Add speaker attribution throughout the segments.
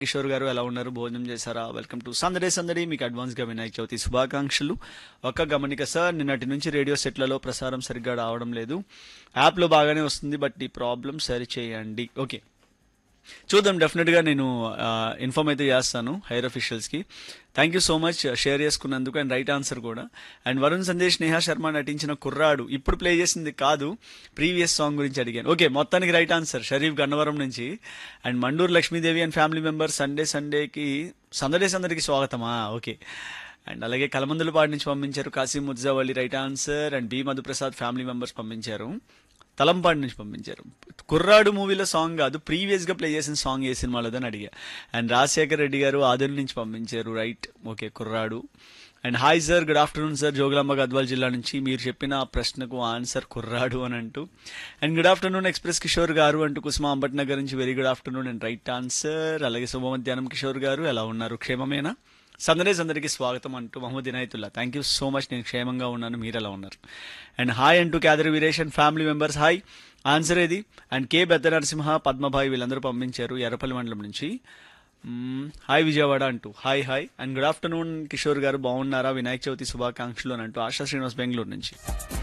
Speaker 1: కిషోర్ గారు ఎలా ఉన్నారు భోజనం చేశారా వెల్కమ్ టు సందడే సందడి మీకు అడ్వాన్స్ గా వినాయక చవితి శుభాకాంక్షలు ఒక గమనిక సార్ నిన్నటి నుంచి రేడియో సెట్లలో ప్రసారం సరిగ్గా రావడం లేదు యాప్లో బాగానే వస్తుంది బట్ ఈ ప్రాబ్లం సరి చేయండి ఓకే చూద్దాం డెఫినెట్గా నేను ఇన్ఫామ్ అయితే చేస్తాను హైర్ అఫీషియల్స్కి thank you so much share చేసుకున్నందుకు అండ్ రైట్ ఆన్సర్ కూడా అండ్ వరుణ్ సందేశ్ నేహా శర్మ నటించిన కుర్రాడు ఇప్పుడు ప్లే చేసింది కాదు ప్రీవియస్ సాంగ్ గురించి అడిగాను ఓకే మొత్తానికి రైట్ ఆన్సర్ షరీఫ్ గన్నవరం నుంచి and Manduru Lakshmidevi and family member సండే సండేకి సందడే సందడికి స్వాగతమా ఓకే అండ్ అలాగే కలమందులపాడు నుంచి పంపించారు Kasim Mujjavali right answer and B Madhuprasad family members పంపించారు తలంపాడు నుంచి పంపించారు కుర్రాడు మూవీలో సాంగ్ కాదు ప్రీవియస్ గా ప్లే చేసిన సాంగ్ ఏ సినిమాలోదని అడిగా అండ్ రాజశేఖర్ రెడ్డి గారు ఆదరి నుంచి పంపించారు రైట్ ఓకే కుర్రాడు and hi sir good afternoon sir Jogulamba Gadwal జిల్లా నుంచి మీరు చెప్పిన ఆ ప్రశ్నకు ఆన్సర్ కుర్రాడు అని అంటూ and good afternoon express Kishore గారు అంటూ కుసుమ అంబట్నగర్ నుంచి very good afternoon and right answer అలాగే శుభ మధ్యాహ్నం కిషోర్ గారు ఎలా ఉన్నారు క్షేమమేనా సందడే సందడికి స్వాగతం అంటూ Mohammed Inayatullah thank you so much నేను క్షేమంగా ఉన్నాను మీరు ఎలా ఉన్నారు అండ్ హాయ్ అంటూ Kyadar Veeresh and family members hi answer ఏది అండ్ కే పెద్ద నరసింహ పద్మభాయ్ వీళ్ళందరూ పంపించారు ఎర్రపల్లి మండలం నుంచి మ్మ్, హాయ్ విజయవాడ అంటూ hi hi and good afternoon Kishore గారు బాగున్నారా వినాయక చవితి శుభాకాంక్షలు అని అంటూ ఆశా శ్రీనివాస్ బెంగళూరు నుంచి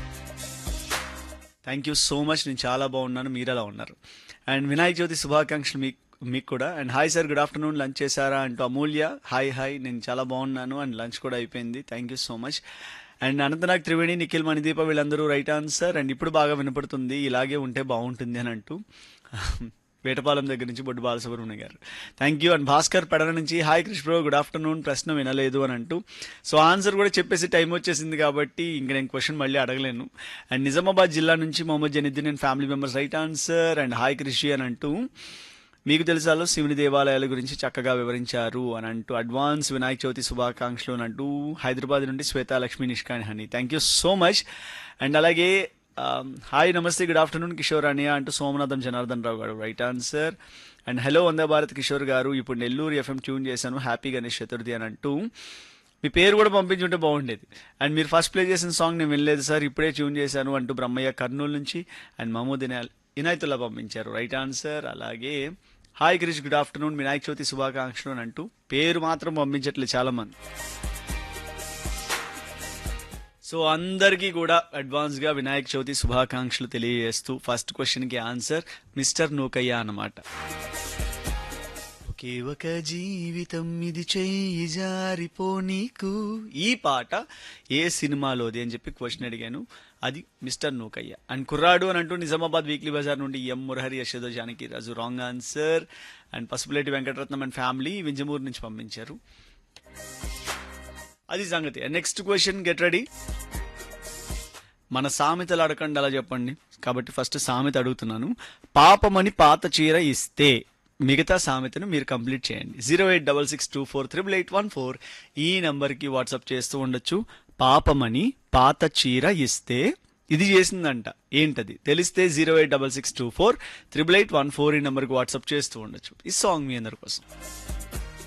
Speaker 1: థ్యాంక్ యూ సో మచ్ నేను చాలా బాగున్నాను మీరు ఎలా ఉన్నారు అండ్ వినాయక చవితి శుభాకాంక్షలు మీకు మీకు కూడా and hi sir good afternoon lunch చేశారా అంటూ అమూల్య హాయ్ హాయ్ నేను చాలా బాగున్నాను అండ్ లంచ్ కూడా అయిపోయింది thank you so much and Anantnag Triveni Nikhil Manideepa వీళ్ళందరూ రైట్ ఆన్సర్ అండ్ ఇప్పుడు బాగా వినపడుతుంది ఇలాగే ఉంటే బాగుంటుంది అని అంటూ వేటపాలెం దగ్గర నుంచి బొడ్డు బాలసుబ్రహ్మణ్య గారు thank you and Bhaskar Pedala నుంచి hi Krishna bro good afternoon ప్రశ్న వినలేదు అని అంటూ సో ఆన్సర్ కూడా చెప్పేసి టైం వచ్చేసింది కాబట్టి ఇంక నేను క్వశ్చన్ మళ్ళీ అడగలేను అండ్ నిజామాబాద్ జిల్లా నుంచి Mohammed Janiddin and family members right answer and hi Krishi అని అంటూ మీకు తెలుసాలో శివుని దేవాలయాల గురించి చక్కగా వివరించారు అని అంటూ అడ్వాన్స్ వినాయక చవితి శుభాకాంక్షలు అని అంటూ హైదరాబాద్ నుండి Swetha Lakshmi Nishkani Hani thank you so much and అలాగే హాయ్ నమస్తే గుడ్ ఆఫ్టర్నూన్ కిషోర్ అనియా అంటూ సోమనాథం జనార్దన్ రావు గారు right answer and hello Vande Bharat Kishore గారు ఇప్పుడు నెల్లూరు ఎఫ్ఎం ట్యూన్ చేశాను హ్యాపీ గణేష్ చతుర్థి అని అంటూ మీ పేరు కూడా పంపించుంటే బాగుండేది అండ్ మీరు ఫస్ట్ ప్లే చేసిన సాంగ్ నేను వినలేదు సార్ ఇప్పుడే ట్యూన్ చేశాను అంటూ బ్రహ్మయ్య కర్నూలు నుంచి అండ్ మహమూద్ ఇనాల్ ఇనాయతుల్లా పంపించారు రైట్ ఆన్సర్ అలాగే hi Krish good afternoon Vinayaka Chavithi శుభాకాంక్షలు అని అంటూ పేరు మాత్రం పంపించట్లేదు చాలా మంది సో అందరికీ కూడా అడ్వాన్స్ గా వినాయక చవితి శుభాకాంక్షలు తెలియజేస్తూ ఫస్ట్ క్వశ్చన్ కి ఆన్సర్ మిస్టర్ నూకయ్య అన్నమాట ఒకే ఒక జీవితం ఇది చెయ్యి జారిపో నీకు ఈ పాట ఏ సినిమాలోది అని చెప్పి క్వశ్చన్ అడిగాను అది మిస్టర్ నూకయ్య అండ్ కుర్రాడు అని అంటూ నిజామాబాద్ వీక్లీ బజార్ నుండి M Murahari Yashoda Janaki Raju wrong answer and Pasupuleti Venkataratnam and family Vinjamuru నుంచి పంపించారు అది సంగతి నెక్స్ట్ క్వశ్చన్ గెట్ రెడీ మన సామెతలు అడగండి అలా చెప్పండి కాబట్టి ఫస్ట్ సామెత అడుగుతున్నాను పాపమని పాత చీర ఇస్తే మిగతా సామెతను మీరు కంప్లీట్ చేయండి zero eight double six two four triple eight one four ఈ నంబర్కి వాట్సాప్ చేస్తూ ఉండొచ్చు పాపమని పాత చీర ఇస్తే ఇది చేసిందంట ఏంటది తెలిస్తే zero eight double six two four triple eight one four ఈ నెంబర్కి వాట్సాప్ చేస్తూ ఉండొచ్చు ఈ సాంగ్ మీ అందరి కోసం